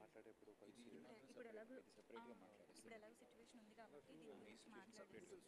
మాట్లాడేప్పుడు కలిసి ఇప్పుడు ఎలాగో ఇప్పుడు ఎలాగో సిచ్యువేషన్ ఉంది కాబట్టి దీని గురించి మాట్లాడేసి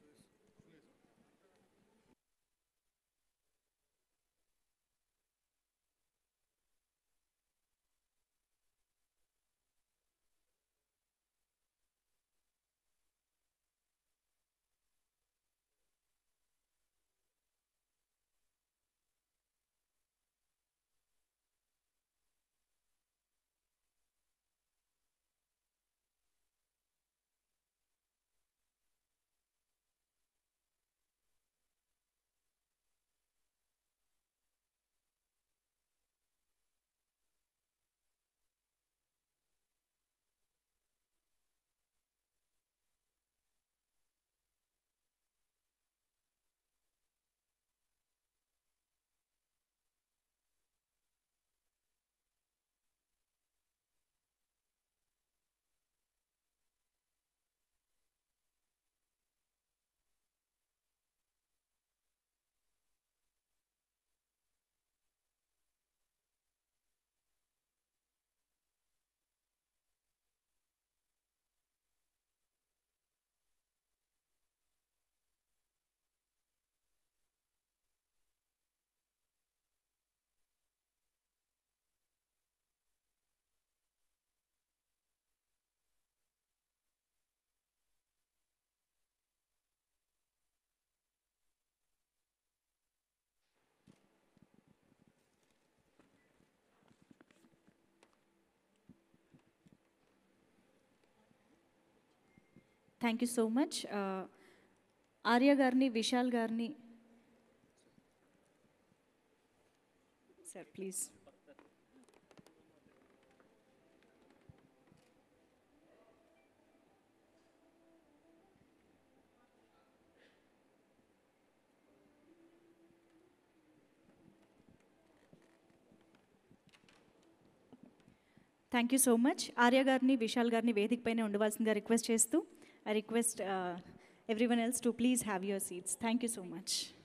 thank you so much Arya గారిని విశాల్ గారిని sir please thank you so much Arya గారిని విశాల్ గారిని వేదిక పైన ఉండవలసిందిగా రిక్వెస్ట్ చేస్తూ I request everyone else to please have your seats thank you so much